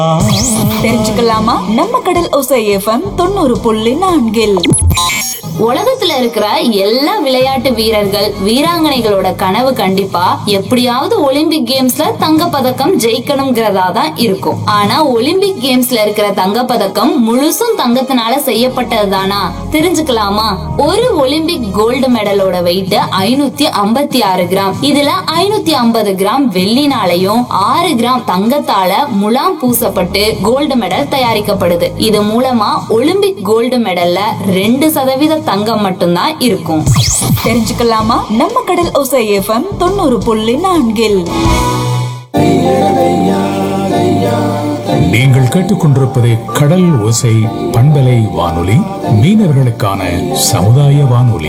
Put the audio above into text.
தெரிஞ்சுக்கலாமா நம்ம கடல் ஒசை எஃப்எம் தொண்ணூறு புள்ளி நான்கில் உலகத்துல இருக்கிற எல்லா விளையாட்டு வீரர்கள் வீராங்கனைகளோட கனவு கண்டிப்பா எப்படியாவது ஒலிம்பிக் கேம்ஸ்ல தங்க பதக்கம் ஜெயிக்கணுங்கிறதா தான் இருக்கும் ஆனா ஒலிம்பிக் கேம்ஸ்ல இருக்கிற தங்க பதக்கம் முழுசும் தங்கத்தினால செய்யப்பட்டதுதானா தெரிஞ்சுக்கலாமா ஒரு ஒலிம்பிக் கோல்டு மெடலோட வெயிட் ஐநூத்தி ஐம்பத்தி ஆறு கிராம் இதுல ஐநூத்தி ஐம்பது கிராம் வெள்ளினாலையும் ஆறு கிராம் தங்கத்தால முலாம் பூசப்பட்டு கோல்டு மெடல் தயாரிக்கப்படுது இது மூலமா ஒலிம்பிக் கோல்டு மெடல்ல ரெண்டு சதவீத தங்கம் மட்டும்தான் இருக்கும் தெரிஞ்சுக்கலாமா நம்ம கடல் ஒசை எஃப்எம் தொண்ணூறு புள்ளி நான்கில் நீங்கள் கேட்டுக்கொண்டிருப்பது கடல் ஓசை பண்பலை வானொலி மீனவர்களுக்கான சமுதாய வானொலி